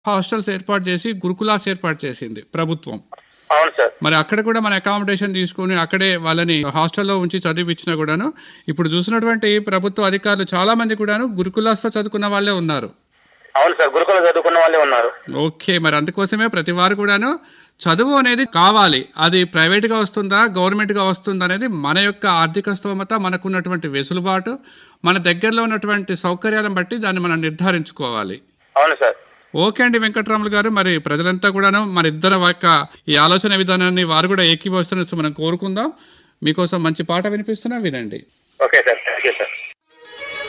hostels ఏర్పాటు చేసి గురుకులాస్ ఏర్పాటు చేసింది ప్రభుత్వం అవును సార్ మరి అక్కడ కూడా మన అకామిడేషన్ తీసుకుని అక్కడే వాళ్ళని హాస్టల్లో ఉంచి చదివించినా కూడాను ఇప్పుడు చూసినటువంటి ప్రభుత్వ అధికారులు చాలా మంది కూడాను గురుకులాస్తో చదువుకున్న వాళ్ళే ఉన్నారు అవును సార్ గురుకులు చదువుకున్న వాళ్ళే ఉన్నారు ఓకే మరి అందుకోసమే ప్రతి వారు కూడాను చదువు అనేది కావాలి అది ప్రైవేట్గా వస్తుందా గవర్నమెంట్గా వస్తుందా అనేది మన యొక్క ఆర్థిక స్తోమత మనకున్నటువంటి వెసులుబాటు మన దగ్గరలో ఉన్నటువంటి సౌకర్యాలను బట్టి దాన్ని మనం నిర్ధారించుకోవాలి అవును సార్ ఓకే అండి వెంకటరాములు గారు మరి ప్రజలంతా కూడాను మన ఇద్దరు యొక్క ఈ ఆలోచన విధానాన్ని వారు కూడా ఏకీభవిస్తున్నట్టు మనం కోరుకుందాం మీకోసం మంచి పాట వినిపిస్తున్నా వినండి okay sir thank you sir